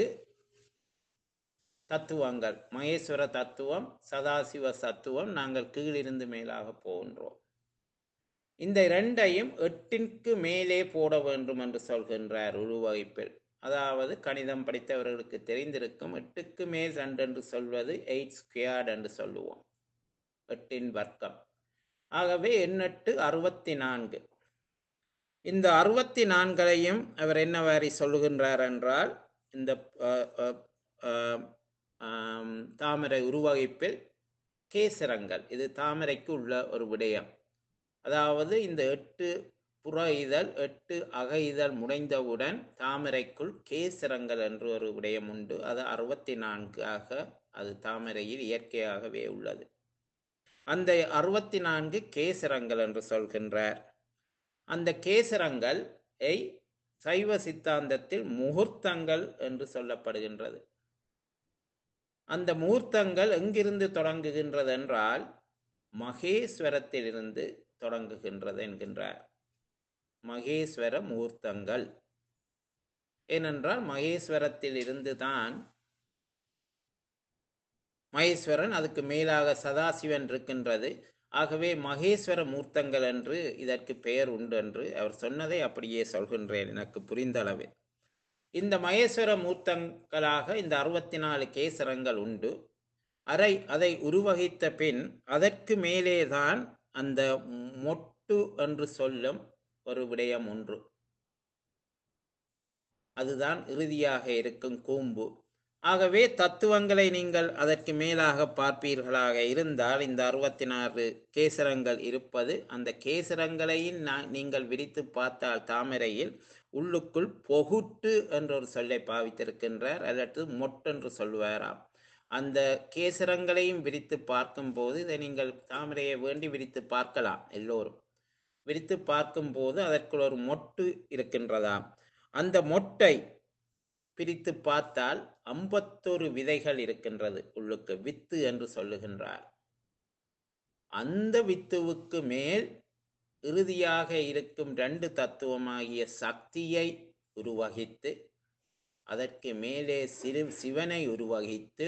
[SPEAKER 1] தத்துவங்கள் மகேஸ்வர தத்துவம் சதாசிவ தத்துவம் நாங்கள் கீழிருந்து மேலாக போகின்றோம் இந்த இரண்டையும் எட்டிற்கு மேலே போட வேண்டும் என்று சொல்கின்றார் உருவகிப்பில் அதாவது கணிதம் படித்தவர்களுக்கு தெரிந்திருக்கும் எட்டுக்கு மேல் ரெண்டு என்று சொல்வது எயிட் ஸ்கொயர்ட் என்று சொல்லுவோம் எட்டின் வர்க்கம் ஆகவே எண்ணெட்டு அறுபத்தி நான்கு இந்த அறுபத்தி நான்களையும் அவர் என்னவாரி சொல்லுகின்றார் என்றால் இந்த அஹ், அஹ், அஹ், ஆம், தாமரை உருவகிப்பில் கேசரங்கள் இது தாமரைக்கு உள்ள ஒரு விடயம் அதாவது இந்த எட்டு புற இதழ் எட்டு அக இதழ் முடைந்தவுடன் தாமரைக்குள் கேசரங்கள் என்று ஒரு விடயம் உண்டு அது அறுபத்தி நான்கு ஆக அது தாமரையில் இயற்கையாகவே உள்ளது அந்த அறுபத்தி நான்கு கேசரங்கள் என்று சொல்கின்றார் அந்த கேசரங்கள் ஐ சைவ சித்தாந்தத்தில் முகூர்த்தங்கள் என்று சொல்லப்படுகின்றது அந்த முகூர்த்தங்கள் எங்கிருந்து தொடங்குகின்றது என்றால் மகேஸ்வரத்திலிருந்து தொடங்குகின்றது என்கின்றார் மகேஸ்வர முகூர்த்தங்கள் ஏனென்றால் மகேஸ்வரத்தில் இருந்து தான் மகேஸ்வரன் அதுக்கு மேலாக சதாசிவன் இருக்கின்றது ஆகவே மகேஸ்வர மூர்த்தங்கள் என்று இதற்கு பெயர் உண்டு என்று அவர் சொன்னதை அப்படியே சொல்கின்றேன் எனக்கு புரிந்த அளவில் இந்த மகேஸ்வர மூர்த்தங்களாக இந்த அறுபத்தி நாலு கேசரங்கள் உண்டு அரை அதை உருவகித்த பின் அதற்கு மேலேதான் அந்த மொட்டு என்று சொல்லும் ஒரு விடயம் ஒன்று அதுதான் இறுதியாக இருக்கும் கூம்பு ஆகவே தத்துவங்களை நீங்கள் அதற்கு மேலாக பார்ப்பீர்களாக இருந்தால் இந்த அறுபத்தி நாலு கேசரங்கள் இருப்பது அந்த கேசரங்களையும் நா- நீங்கள் விரித்து பார்த்தால் தாமரையில் உள்ளுக்குள் பொகுட்டு என்ற ஒரு சொல்லை பாவித்திருக்கின்றார் அல்லது மொட்டென்று சொல்வாராம் அந்த கேசரங்களையும் விரித்து பார்க்கும்போது இதை நீங்கள் தாமரையை வேண்டி விரித்து பார்க்கலாம் எல்லோரும் விரித்து பார்க்கும்போது அதற்குள் ஒரு மொட்டு இருக்கின்றதாம் அந்த மொட்டை பிரித்து பார்த்தால் ஐம்பத்தொரு விதைகள் இருக்கின்றது உள்ளுக்கு வித்து என்று சொல்லுகின்றார் அந்த வித்துவுக்கு மேல் இறுதியாக இருக்கும் ரெண்டு தத்துவமாகிய சக்தியை உருவகித்து அதற்கு மேலே சிறு சிவனை உருவகித்து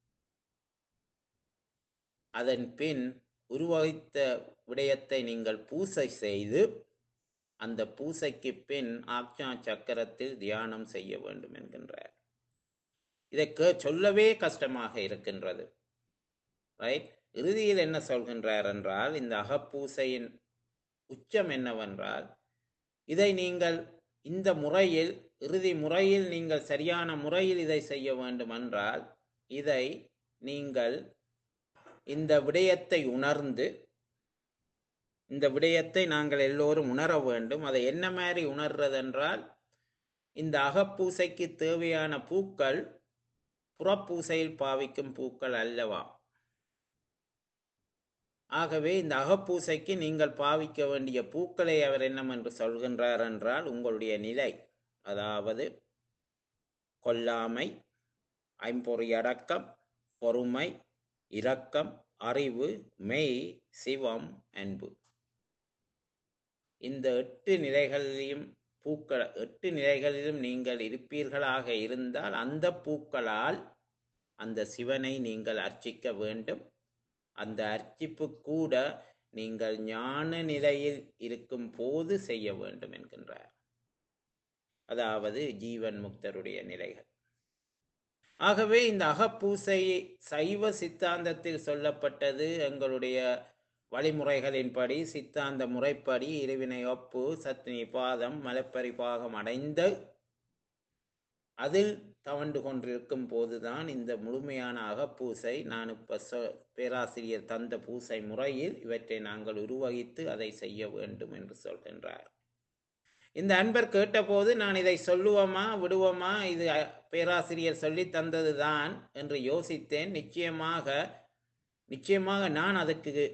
[SPEAKER 1] அதன் பின் உருவகித்த விடயத்தை நீங்கள் பூசை செய்து அந்த பூசைக்கு பின் ஆக்ஞா சக்கரத்தில் தியானம் செய்ய வேண்டும் என்கின்றார் இதை கே- சொல்லவே கஷ்டமாக இருக்கின்றது ரைட் இறுதியில் என்ன சொல்கின்றார் என்றால் இந்த அகப்பூசையின் உச்சம் என்னவென்றால் இதை நீங்கள் இந்த முறையில் இறுதி முறையில் நீங்கள் சரியான முறையில் இதை செய்ய வேண்டும் என்றால் இதை நீங்கள் இந்த விடயத்தை உணர்ந்து இந்த விடயத்தை நாங்கள் எல்லோரும் உணர வேண்டும் அதை என்ன மாதிரி உணர்றதென்றால் இந்த அகப்பூசைக்கு தேவையான பூக்கள் புறப்பூசையில் பாவிக்கும் பூக்கள் அல்லவா ஆகவே இந்த அகப்பூசைக்கு நீங்கள் பாவிக்க வேண்டிய பூக்களை அவர் என்னவென்று சொல்கின்றார் என்றால் உங்களுடைய நிலை அதாவது கொல்லாமை ஐம்பொறியடக்கம் பொறுமை இரக்கம் அறிவு மெய் சிவம் அன்பு இந்த எட்டு நிலைகளிலும் பூக்கள் எட்டு நிலைகளிலும் நீங்கள் இருப்பீர்களாக இருந்தால் அந்த பூக்களால் அந்த சிவனை நீங்கள் அர்ச்சிக்க வேண்டும் அந்த அர்ச்சிப்பு கூட நீங்கள் ஞான நிலையில் இருக்கும் போது செய்ய வேண்டும் என்கின்றார் அதாவது ஜீவன் முக்தருடைய நிலைகள் ஆகவே இந்த அகப்பூசை சைவ சித்தாந்தத்தில் சொல்லப்பட்டது எங்களுடைய வழிமுறைகளின்படி சித்தாந்த முறைப்படி இருவினை ஒப்பு சத்தினி பாதம் மலப்பரிபாகம் அடைந்த அதில் தவண்டு கொண்டிருக்கும் போதுதான் இந்த முழுமையான அகப்பூசை நான் இப்ப சொ- பேராசிரியர் தந்த பூசை முறையில் இவற்றை நாங்கள் உருவகித்து அதை செய்ய வேண்டும் என்று சொல்கின்றார் இந்த அன்பர் கேட்டபோது நான் இதை சொல்லுவோமா விடுவோமா இது அ, பேராசிரியர் சொல்லி தந்ததுதான் என்று யோசித்தேன் நிச்சயமாக நிச்சயமாக நான் அதுக்கு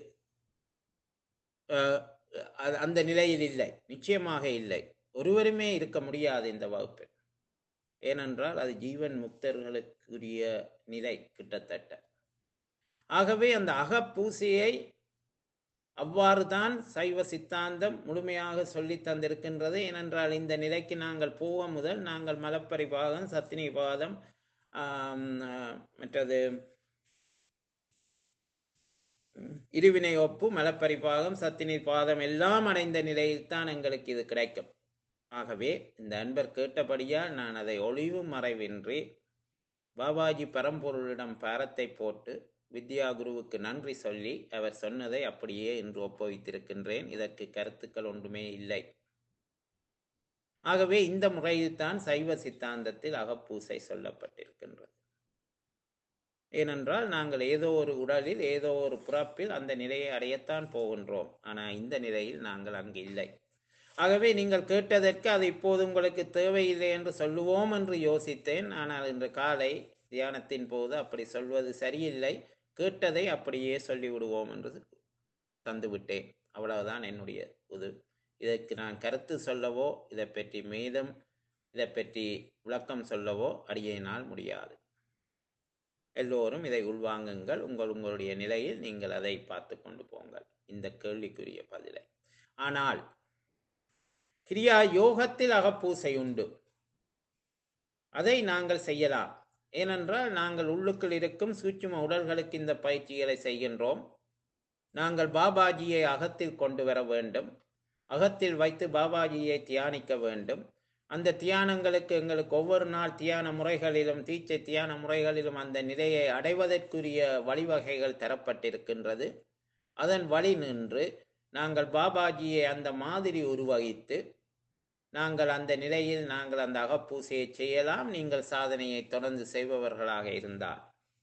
[SPEAKER 1] அஹ், அ- அந்த நிலையில் இல்லை நிச்சயமாக இல்லை ஒருவருமே இருக்க முடியாது இந்த வகுப்பில் ஏனென்றால் அது ஜீவன் முக்தர்களுக்குரிய நிலை கிட்டத்தட்ட ஆகவே அந்த அகப்பூசையை அவ்வாறு தான் சைவ சித்தாந்தம் முழுமையாக சொல்லி தந்திருக்கின்றது ஏனென்றால் இந்த நிலைக்கு நாங்கள் போக முதல் நாங்கள் மலப்பரிபாகம் சத்தினி பாதம் ஆம், ஆஹ், மற்றது ம், இருவினை ஒப்பு மலப்பரிபாகம் சத்தினி பாதம் எல்லாம் அடைந்த நிலையில் தான் எங்களுக்கு இது கிடைக்கும் ஆகவே இந்த அன்பர் கேட்டபடியால் நான் அதை ஒளிவு மறைவின்றி பாபாஜி பரம்பொருளிடம் பாரத்தை போட்டு வித்யா குருவுக்கு நன்றி சொல்லி அவர் சொன்னதை அப்படியே இன்று ஒப்புவித்திருக்கின்றேன் இதற்கு கருத்துக்கள் ஒன்றுமே இல்லை ஆகவே இந்த முறையில்தான் சைவ சித்தாந்தத்தில் அகப்பூசை சொல்லப்பட்டிருக்கின்றது ஏனென்றால் நாங்கள் ஏதோ ஒரு உடலில் ஏதோ ஒரு பிறப்பில் அந்த நிலையை அடையத்தான் போகின்றோம் ஆனால் இந்த நிலையில் நாங்கள் அங்கு இல்லை ஆகவே நீங்கள் கேட்டதற்கு அது இப்போது உங்களுக்கு தேவையில்லை என்று சொல்லுவோம் என்று யோசித்தேன் ஆனால் இன்று காலை தியானத்தின் போது அப்படி சொல்வது சரியில்லை கேட்டதை அப்படியே சொல்லிவிடுவோம் என்று தந்துவிட்டேன் அவ்வளவுதான் என்னுடைய இது இதற்கு நான் கருத்து சொல்லவோ இதை பற்றி மேலும் இதை பற்றி விளக்கம் சொல்லவோ அடியினால் முடியாது எல்லோரும் இதை உள்வாங்குங்கள் உங்கள் உங்களுடைய நிலையில் நீங்கள் அதை பார்த்து கொண்டு போங்கள் இந்த கேள்விக்குரிய பதிலை ஆனால் கிரியா யோகத்தில் அகப்பூசை உண்டு அதை நாங்கள் செய்யலாம் ஏனென்றால் நாங்கள் உள்ளுக்குள் இருக்கும் சூட்சும உடல்களுக்கு இந்த பயிற்சிகளை செய்கின்றோம் நாங்கள் பாபாஜியை அகத்தில் கொண்டு வர வேண்டும் அகத்தில் வைத்து பாபாஜியை தியானிக்க வேண்டும் அந்த தியானங்களுக்கு எங்களுக்கு ஒவ்வொரு நாள் தியான முறைகளிலும் தீட்சை தியான முறைகளிலும் அந்த நிலையை அடைவதற்குரிய வழிவகைகள் தரப்பட்டிருக்கின்றது அதன் வழி நின்று நாங்கள் பாபாஜியை அந்த மாதிரி உருவகித்து நாங்கள் அந்த நிலையில் நாங்கள் அந்த அகப்பூசையை செய்யலாம் நீங்கள் சாதனையை தொடர்ந்து செய்பவர்களாக இருந்தால்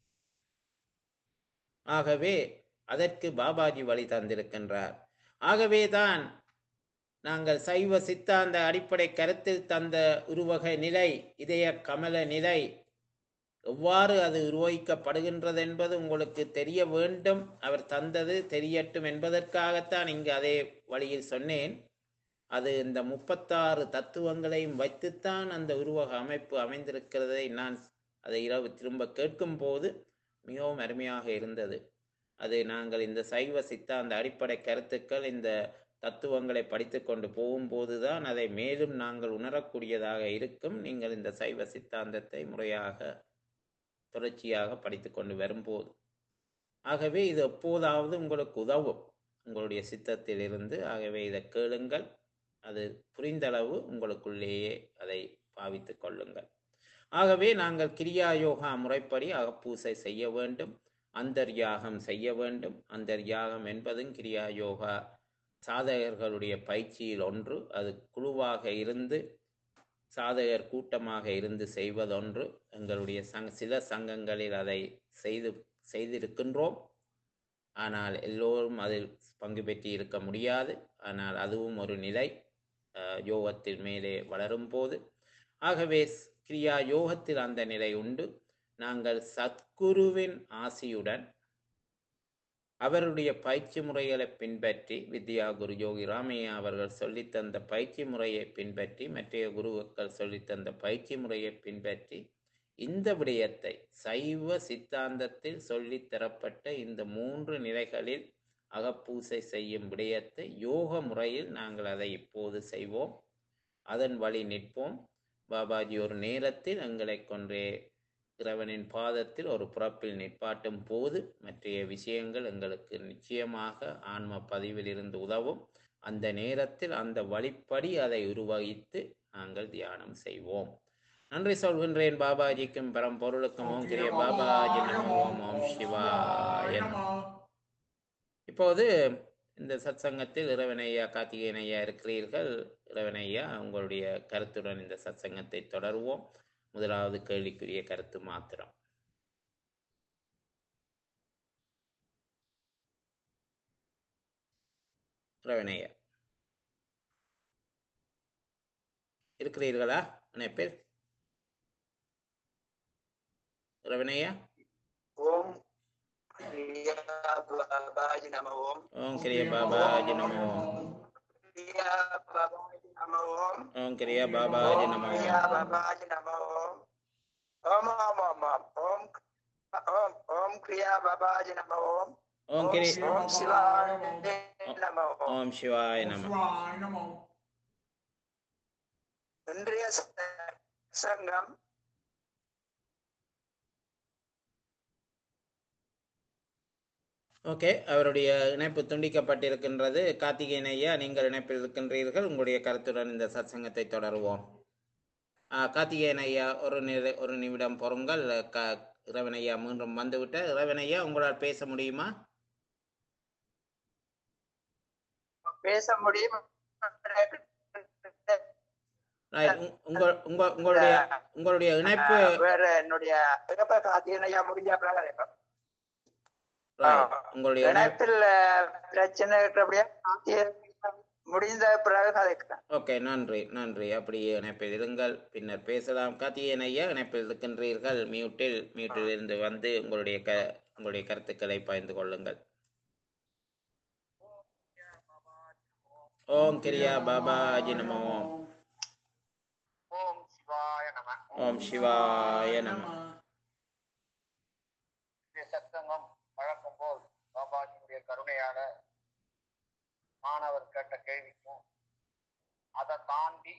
[SPEAKER 1] ஆகவே அதற்கு பாபாஜி வழி தந்திருக்கின்றார் ஆகவேதான் நாங்கள் சைவ சித்தாந்த அடிப்படை கருத்தில் தந்த உருவக நிலை இதய கமல நிலை எவ்வாறு அது உருவகிக்கப்படுகின்றது என்பது உங்களுக்கு தெரிய வேண்டும் அவர் தந்தது தெரியட்டும் என்பதற்காகத்தான் இங்கு அதே வழியில் சொன்னேன் அது இந்த முப்பத்தாறு தத்துவங்களையும் வைத்துத்தான் அந்த உருவக அமைப்பு அமைந்திருக்கிறதை நான் அதை இரவு திரும்ப கேட்கும் போது மிகவும் அருமையாக இருந்தது அது நாங்கள் இந்த சைவ சித்தாந்த அடிப்படை கருத்துக்கள் இந்த தத்துவங்களை படித்து கொண்டு போகும்போது தான் அதை மேலும் நாங்கள் உணரக்கூடியதாக இருக்கும் நீங்கள் இந்த சைவ சித்தாந்தத்தை முறையாக தொடர்ச்சியாக படித்து கொண்டு வரும்போது ஆகவே இது எப்போதாவது உங்களுக்கு உதவும் உங்களுடைய சித்தத்தில் இருந்து ஆகவே இதை கேளுங்கள் அது புரிந்தளவு உங்களுக்குள்ளேயே அதை பாவித்துக் கொள்ளுங்கள் ஆகவே நாங்கள் கிரியா யோகா முறைப்படி அகப்பூசை செய்ய வேண்டும் அந்தர்யாகம் செய்ய வேண்டும் அந்தர்யாகம் என்பதும் கிரியா யோகா சாதகர்களுடைய பயிற்சியில் ஒன்று அது குழுவாக இருந்து சாதகர் கூட்டமாக இருந்து செய்வதொன்று எங்களுடைய சங் சில சங்கங்களில் அதை செய்து செய்திருக்கின்றோம் ஆனால் எல்லோரும் அதில் பங்கு பெற்றி இருக்க முடியாது ஆனால் அதுவும் ஒரு நிலை அஹ், யோகத்தில் மேலே வளரும் போது ஆகவே ஸ்- கிரியா யோகத்தில் அந்த நிலை உண்டு நாங்கள் சத்குருவின் ஆசியுடன் அவருடைய பயிற்சி முறைகளை பின்பற்றி வித்யா குரு யோகி ராமையா அவர்கள் சொல்லித்தந்த பயிற்சி முறையை பின்பற்றி மற்றைய குருக்கள் சொல்லித்தந்த பயிற்சி முறையை பின்பற்றி இந்த விடயத்தை சைவ சித்தாந்தத்தில் சொல்லித் தரப்பட்ட இந்த மூன்று நிலைகளில் அகப்பூசை செய்யும் விடயத்தை யோக முறையில் நாங்கள் அதை இப்போது செய்வோம் அதன் வழி நிற்போம் பாபாஜி ஒரு நேரத்தில் எங்களை கொன்றே இறைவனின் பாதத்தில் ஒரு புறப்பில் நிற்பாட்டும் போது மற்றைய விஷயங்கள் எங்களுக்கு நிச்சயமாக ஆன்ம பதிவில் இருந்து உதவும் அந்த நேரத்தில் அந்த வழிப்படி அதை உருவகித்து நாங்கள் தியானம் செய்வோம் நன்றி சொல்கின்றேன் பாபாஜிக்கும் பரம்பொருளுக்கும் ஓம் கிரிய பாபாஜி நமோ ஓம் ஓம் சிவாய நமோ. இப்போது இந்த சத்சங்கத்தில் இறைவனையா கார்த்திகேயன் ஐயா இருக்கிறீர்கள் இறைவனையா உங்களுடைய கருத்துடன் இந்த சத்சங்கத்தை தொடருவோம் முதலாவது கேள்விக்குரிய கருத்து மாத்திரம் இறைவனையா இருக்கிறீர்களா இணைப்பில் இறைவனையா
[SPEAKER 2] ஓம் கிரியா பாபாஜி நம ஓம்
[SPEAKER 1] ஓம் கிரிய பாபாஜி நமோ
[SPEAKER 2] கிரியா பாபாஜி நம ஓம்
[SPEAKER 1] ஓம் கிரிய பாபாஜி நமோ
[SPEAKER 2] கிரியா பாபாஜி நம ஓம் ஓம் ஓம் ஓம் ஓம் ஓம் ஓம் ஓம் கிரியா பாபாஜி நம ஓம்
[SPEAKER 1] ஓம் கிரி
[SPEAKER 2] ஓம் சிவாய நம ஓம்
[SPEAKER 1] ஓம் சிவாய நம
[SPEAKER 2] இன்றைய சங்கம்
[SPEAKER 1] ஓகே அவருடைய இணைப்பு துண்டிக்கப்பட்டிருக்கின்றது கார்த்திகேயன் ஐயா நீங்கள் இணைப்பில் இருக்கின்றீர்கள் உங்களுடைய கருத்துடன் இந்த சத்சங்கத்தை தொடருவோம் ஆ, கார்த்திகேயன் ஐயா ஒரு நிலை ஒரு நிமிடம் பொறுங்கள் க இறைவன் ஐயா மீண்டும் வந்துவிட்ட இறைவன் ஐயா உங்களால் பேச முடியுமா
[SPEAKER 2] பேச முடியும்
[SPEAKER 1] Right, உங்க- உங்க உங்க உங்களுடைய உங்களுடைய இணைப்பு
[SPEAKER 2] வேற என்னுடைய எப்ப காத்தியா முடிஞ்ச பிரகாரம்
[SPEAKER 1] right, உங்களுடைய இணைப்பு
[SPEAKER 2] இணைப்பில் பிரச்சனை இருக்கிறபடியா முடிந்த பிறகு கதைக்கிறேன்
[SPEAKER 1] ஓகே நன்றி நன்றி அப்படியே இணைப்பில் இருங்கள் பின்னர் பேசலாம் கார்த்திகேயன் ஐயா இணைப்பில் இருக்கின்றீர்கள் மியூட்டில் மியூட்டில் இருந்து வந்து உங்களுடைய க உங்களுடைய கருத்துக்களை பகிர்ந்து கொள்ளுங்கள் ஓம் கிரியா பாபாஜி நமோ
[SPEAKER 2] ஓம் சிவாய நம
[SPEAKER 1] ஓம் சிவாய நம
[SPEAKER 2] சத்தங்கம் வழக்கம் போல் பாபாஜியுடைய கருணையால மாணவர் கேட்ட கேள்விக்கும் அதை தாண்டி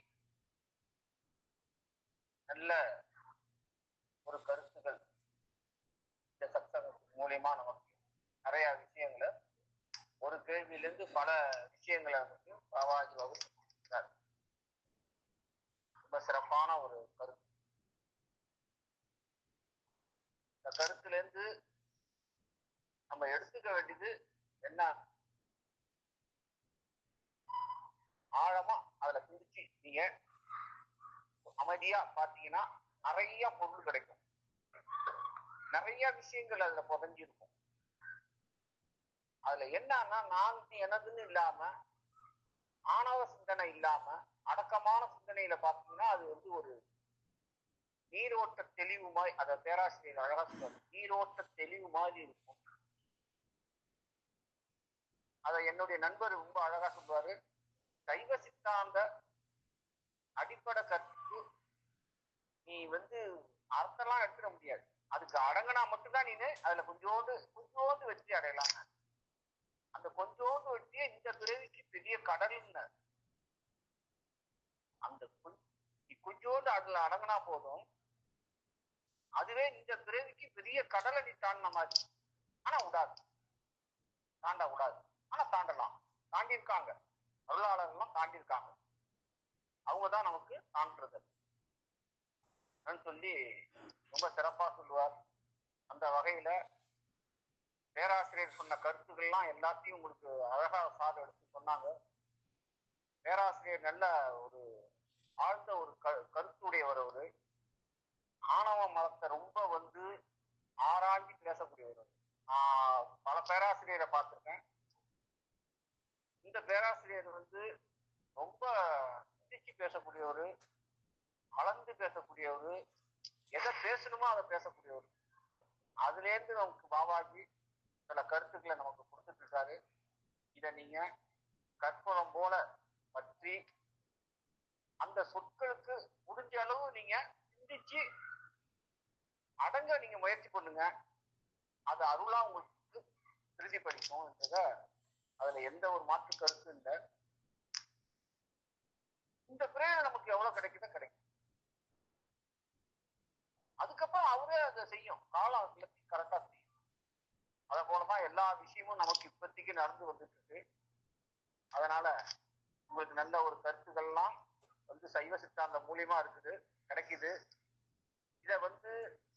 [SPEAKER 2] நல்ல ஒரு கருத்துகள் இந்த சத்தங்கத்தின் மூலியமா நமக்கு நிறைய விஷயங்களை ஒரு கேள்வியிலிருந்து பல விஷயங்களை நமக்கு பாபாஜி வகுத்தார் ரொம்ப சிறப்பான ஒரு கருத்து இந்த கருத்துல இருந்து நம்ம எடுத்துக்க வேண்டியது என்ன ஆழமா அதுல பிடிச்சு நீங்க அமைதியா பாத்தீங்கன்னா நிறைய பொருள் கிடைக்கும் நிறைய விஷயங்கள் அதுல புதஞ்சிருக்கும் அதுல என்னன்னா நான் எனதுன்னு இல்லாம ஆணவ சிந்தனை இல்லாம அடக்கமான சிந்தனையில பாத்தீங்கன்னா அது வந்து ஒரு நீரோட்ட தெளிவு மாதிரி அத பேராசிரியர் அழகா சொல்றாரு நீரோட்ட தெளிவு மாதிரி இருக்கும் அத என்னுடைய நண்பர் ரொம்ப அழகா சொல்றாரு சைவ சித்தாந்த அடிப்படை கருத்துக்கு நீ வந்து அர்த்தம்லாம் எடுத்துட முடியாது அதுக்கு அடங்கினா மட்டும்தான் நீனு அதுல கொஞ்சோண்டு கொஞ்சோண்டு வெற்றி அடையலாம் அந்த கொஞ்சோண்டு வெற்றியே இந்த பிறவிக்கு பெரிய கடல்னு அந்த கொஞ்ச- நீ கொஞ்சோண்டு அதுல அடங்கினா போதும் அதுவே இந்த பிறவிக்கு பெரிய கடலை நீ தாண்டின மாதிரி ஆனா விடாது தாண்ட விடாது ஆனா தாண்டலாம் தாண்டி இருக்காங்க அருளாளர்கள்லாம் தாண்டி இருக்காங்க அவங்க தான் நமக்கு தாண்டுறது சொல்லி ரொம்ப சிறப்பா சொல்லுவார் அந்த வகையில பேராசிரியர் சொன்ன கருத்துக்கள்லாம் எல்லாத்தையும் உங்களுக்கு அழகா சார் எடுத்து சொன்னாங்க பேராசிரியர் நல்ல ஒரு ஆழ்ந்த ஒரு க கருத்துடையவர் அவரு ஆணவ மதத்தை ரொம்ப வந்து ஆராய்ச்சி பேசக்கூடியவர் ஆஹ் பல பேராசிரியரை பார்த்திருக்கேன் இந்த பேராசிரியர் வந்து ரொம்ப சிந்திச்சு பேசக்கூடியவர் அளந்து பேசக்கூடியவர் எதை பேசணுமோ அதை பேசக்கூடியவர் அதுல இருந்து நமக்கு பாபாஜி சில கருத்துக்களை நமக்கு கொடுத்துட்டு இருக்காரு இத நீங்க கற்பூரம் போல பற்றி அந்த சொற்களுக்கு முடிஞ்ச அளவு நீங்க சிந்திச்சு அடங்க நீங்க முயற்சி பண்ணுங்க அது அருளா உங்களுக்கு திருதிப்படிக்கும் என்றத அதுல எந்த ஒரு மாற்று கருத்து இல்லை இந்த பிரேரணை நமக்கு எவ்வளவு கிடைக்குதோ கிடைக்கும் அதுக்கப்புறம் அவரே அதை செய்யும் காலம் எல்லாத்தையும் கரெக்டா செய்யும் அத போலதான் எல்லா விஷயமும் நமக்கு இப்போதைக்கு நடந்து வந்துட்டு இருக்கு அதனால உங்களுக்கு நல்ல ஒரு கருத்துக்கள்லாம் வந்து சைவ சித்தாந்தம் மூலியமா இருக்குது கிடைக்குது இத வந்து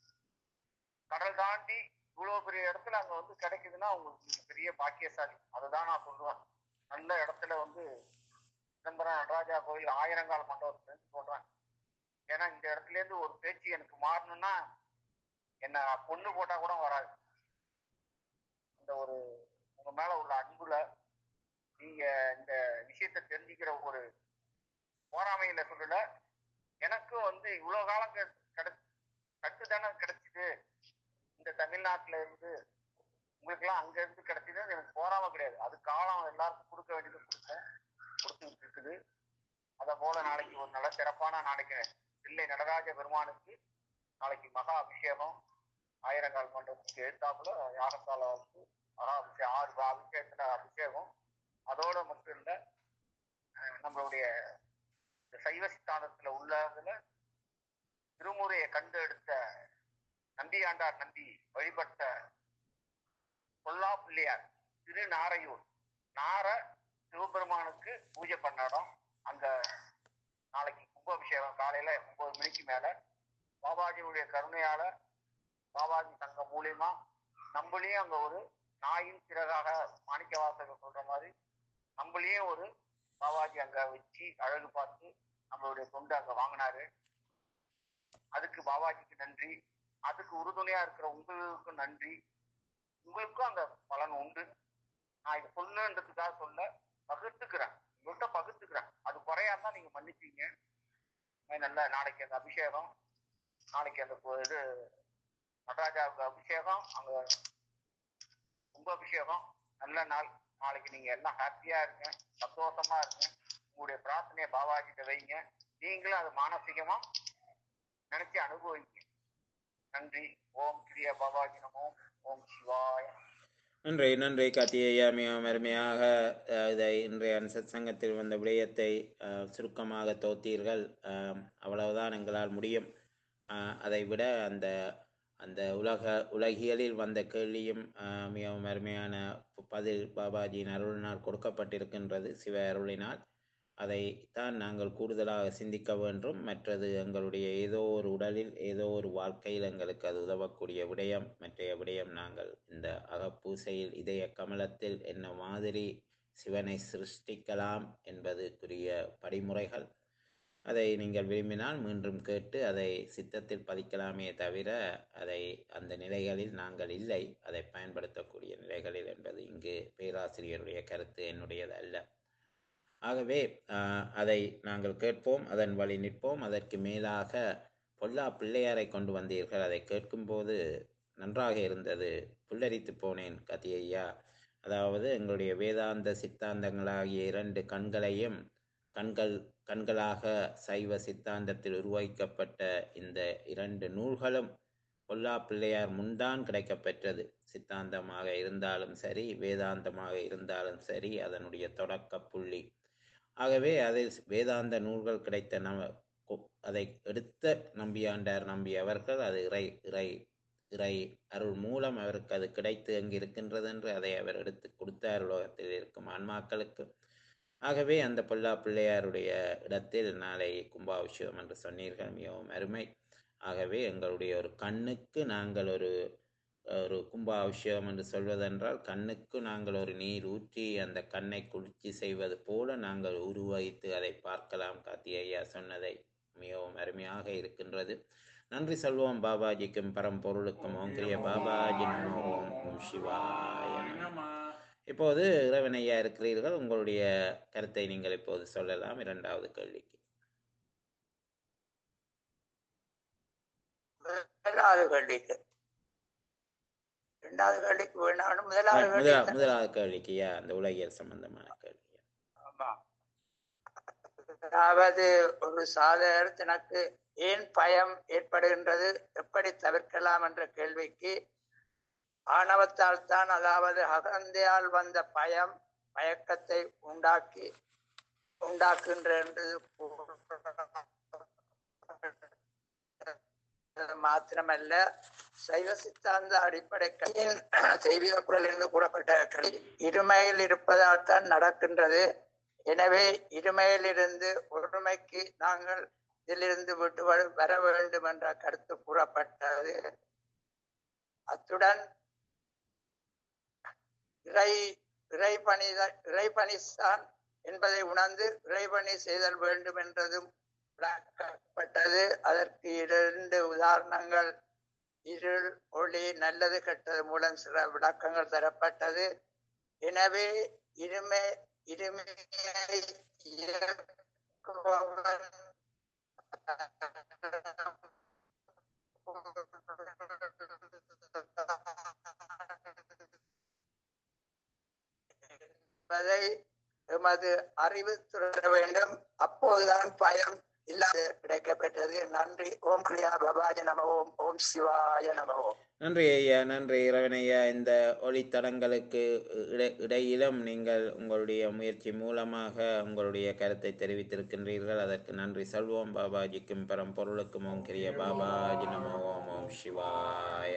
[SPEAKER 2] கடல் தாண்டி இவ்வளவு பெரிய இடத்துல அங்க வந்து கிடைக்குதுன்னா உங்களுக்கு நீங்க பெரிய பாக்கியசாலி அதுதான் நான் சொல்லுவேன் நல்ல இடத்துல வந்து சிதம்பரம் நடராஜா கோயில் ஆயிரங்கால் மண்டபத்துல இருந்து சொல்றேன் ஏன்னா இந்த இடத்துல இருந்து ஒரு பேச்சு எனக்கு மாறணும்னா என்ன பொண்ணு போட்டா கூட வராது அந்த ஒரு உங்க மேல உள்ள அன்புல நீங்க இந்த விஷயத்தை தெரிஞ்சுக்கிற ஒரு போராமையில சொல்லல எனக்கும் வந்து இவ்வளவு காலம் கெ- கிடை கட்டு தானே கிடைச்சிது இந்த தமிழ்நாட்டுல இருந்து உங்களுக்கு எல்லாம் அங்க இருந்து கிடைச்சது எனக்கு போராம கிடையாது அது காலம் எல்லாருக்கும் கொடுக்க வேண்டியது கொடுத்தேன் கொடுத்துட்டு இருக்குது அத போல நாளைக்கு ஒரு நல்ல சிறப்பான நாளைக்கு தில்லை நடராஜ பெருமானுக்கு நாளைக்கு மகா அபிஷேகம் ஆயிரங்கால் மண்டபத்துக்கு எழுத்தாப்புல யாகசால வந்து மகா அபிஷேகம் ஆறு வா- அபிஷேகத்துல அபிஷேகம் அதோட மட்டும் இல்ல அஹ் நம்மளுடைய இந்த சைவ சித்தாந்தத்துல உள்ளதுல திருமுறையை கண்டு எடுத்த நம்பியாண்டார் நம்பி வழிபட்ட பொல்லா பிள்ளையார் திரு நாரையூர் நார சிவபெருமானுக்கு பூஜை பண்ண இடம் அங்க நாளைக்கு கும்பாபிஷேகம் காலையில ஒன்பது மணிக்கு மேல பாபாஜியுடைய கருணையால பாபாஜி சங்கம் மூலியமா நம்மளையும் அங்க ஒரு நாயின் சிறகாக மாணிக்க வாசகர் சொல்ற மாதிரி நம்மளையும் ஒரு பாபாஜி அங்க வச்சு அழகு பார்த்து நம்மளுடைய தொண்டு அங்க வாங்கினாரு அதுக்கு பாபாஜிக்கு நன்றி அதுக்கு உறுதுணையா இருக்கிற உங்களுக்கும் நன்றி உங்களுக்கும் அந்த பலன் உண்டு நான் இது சொல்லணுன்றதுக்காக சொல்ல பகிர்ந்துக்கிறேன் உங்கள்கிட்ட பகிர்ந்துக்கிறேன் அது குறையா இருந்தா நீங்க மன்னிச்சீங்க அது நல்ல நாளைக்கு அந்த அபிஷேகம் நாளைக்கு அந்த கோ- இது நடராஜாவுக்கு அபிஷேகம் அங்க கும்ப அபிஷேகம் நல்ல நாள் நாளைக்கு நீங்க எல்லாம் ஹாப்பியா இருங்க சந்தோஷமா இருங்க உங்களுடைய பிரார்த்தனையை பாபாஜிட்ட வைங்க நீங்களும் அது மானசீகமா நினைச்சு அனுபவிங்க நன்றி ஓம் கிரியா பாபாஜி நமோ ஓம் சிவாய
[SPEAKER 1] நன்றி நன்றி கார்த்திகேயா மிகவும் அருமையாக அஹ், இதை இன்றைய அன்சத் சங்கத்தில் வந்த விடயத்தை அஹ், சுருக்கமாக தோத்தீர்கள் அஹ், அவ்வளவுதான் எங்களால் முடியும் அஹ், அதை விட அந்த அந்த உலக உலகியலில் வந்த கேள்வியும் அஹ், மிகவும் அருமையான பதில் பாபாஜியின் அருளினால் கொடுக்கப்பட்டிருக்கின்றது சிவ அருளினால் அதை தான் நாங்கள் கூடுதலாக சிந்திக்க வேண்டும் மற்றது எங்களுடைய ஏதோ ஒரு உடலில் ஏதோ ஒரு வாழ்க்கையில் எங்களுக்கு அது உதவக்கூடிய விடயம் மற்றைய விடயம் நாங்கள் இந்த அகப்பூசையில் இதய கமலத்தில் என்ன மாதிரி சிவனை சிருஷ்டிக்கலாம் என்பதுக்குரிய படிமுறைகள் அதை நீங்கள் விரும்பினால் மீண்டும் கேட்டு அதை சித்தத்தில் பதிக்கலாமே தவிர அதை அந்த நிலைகளில் நாங்கள் இல்லை அதை பயன்படுத்தக்கூடிய நிலைகளில் என்பது இங்கு பேராசிரியருடைய கருத்து என்னுடையது அல்ல ஆகவே ஆஹ், அதை நாங்கள் கேட்போம் அதன் வழி நிற்போம் அதற்கு மேலாக பொல்லா பிள்ளையாரை கொண்டு வந்தீர்கள் அதை கேட்கும்போது நன்றாக இருந்தது புல்லரித்து போனேன் கதியையா அதாவது எங்களுடைய வேதாந்த சித்தாந்தங்களாகிய இரண்டு கண்களையும் கண்கள் கண்களாக சைவ சித்தாந்தத்தில் உருவாக்கப்பட்ட இந்த இரண்டு நூல்களும் பொல்லா பிள்ளையார் முன்தான் கிடைக்கப்பெற்றது சித்தாந்தமாக இருந்தாலும் சரி வேதாந்தமாக இருந்தாலும் சரி அதனுடைய தொடக்க புள்ளி ஆகவே அதில் வேதாந்த நூல்கள் கிடைத்த நம் கொ- அதை எடுத்த நம்பியாண்டார் நம்பி அவர்கள் அது இறை இறை இறை அருள் மூலம் அவருக்கு அது கிடைத்து அங்கு இருக்கின்றது என்று அதை அவர் எடுத்து கொடுத்தார் உலகத்தில் இருக்கும் ஆன்மாக்களுக்கு ஆகவே அந்த பொல்லா பிள்ளையாருடைய இடத்தில் நாளை கும்பாபிஷேகம் என்று சொன்னீர்கள் மிகவும் அருமை ஆகவே எங்களுடைய ஒரு கண்ணுக்கு நாங்கள் ஒரு ஒரு கும்பாபிஷேகம் என்று சொல்வதென்றால் கண்ணுக்கு நாங்கள் ஒரு நீர் ஊற்றி அந்த கண்ணை குளிர்ச்சி செய்வது போல நாங்கள் உருவகித்து அதை பார்க்கலாம் கார்த்தி ஐயா சொன்னதை மிகவும் அருமையாக இருக்கின்றது நன்றி சொல்வோம் பாபாஜிக்கும் பரம்பொருளுக்கும் ஓம் கிரிய பாபாஜி நமோ ஓம் ஓம் சிவாய நமः. இப்போது இறைவனையா இருக்கிறீர்கள் உங்களுடைய கருத்தை நீங்கள் இப்போது சொல்லலாம் இரண்டாவது கேள்விக்கு
[SPEAKER 3] முதலாவது கேள்விக்கு இரண்டாவது கேள்விக்கு வேணாலும் முதலாவது
[SPEAKER 1] முதலா-
[SPEAKER 3] கேள்விக்கு
[SPEAKER 1] முதலாவது கேள்விக்குயா அந்த உலகியல் சம்பந்தமான கேள்வி
[SPEAKER 3] ஆமா. அதாவது ஒரு சாதகர் தனக்கு ஏன் பயம் ஏற்படுகின்றது எப்படி தவிர்க்கலாம் என்ற கேள்விக்கு ஆணவத்தால் தான் அதாவது அகந்தையால் வந்த பயம் மயக்கத்தை உண்டாக்கி உண்டாக்குகின்ற என்று மாத்திரமல்ல சைவ சித்தாந்த அடிப்படை தெய்வீக குரலிருந்து கூறப்பட்ட கல்வி இருமையில் இருப்பதால் தான் நடக்கின்றது எனவே இருமையிலிருந்து ஒருமைக்கு நாங்கள் இதிலிருந்து விட்டு வ- வர வேண்டும் என்ற கருத்து கூறப்பட்டது அத்துடன் இறை இறைபணித இறைபணிதான் என்பதை உணர்ந்து இறைபணி செய்தல் வேண்டும் என்றதும் விளக்கப்பட்டது அதற்கு இரண்டு உதாரணங்கள் இருள் ஒளி நல்லது கெட்டது மூலம் சில விளக்கங்கள் தரப்பட்டது எனவே இருமை இருமையை இயக்குபவன் என்பதை எமது அறிவு துற வேண்டும் அப்போதுதான் பயம் இல்லாது கிடைக்கப்பெற்றது நன்றி ஓம் கிரியா பபாஜ நம ஓம் ஓம் சிவாய நம ஓம்
[SPEAKER 1] நன்றி ஐயா நன்றி இறைவனையா இந்த ஒளித்தடங்களுக்கு இடை- இடையிலும் நீங்கள் உங்களுடைய முயற்சி மூலமாக உங்களுடைய கருத்தை தெரிவித்திருக்கின்றீர்கள் அதற்கு நன்றி சொல்வோம் பாபாஜிக்கும் பரம்பொருளுக்கும் ஓம் கிரிய பாபாஜி நம ஓம் ஓம் சிவாய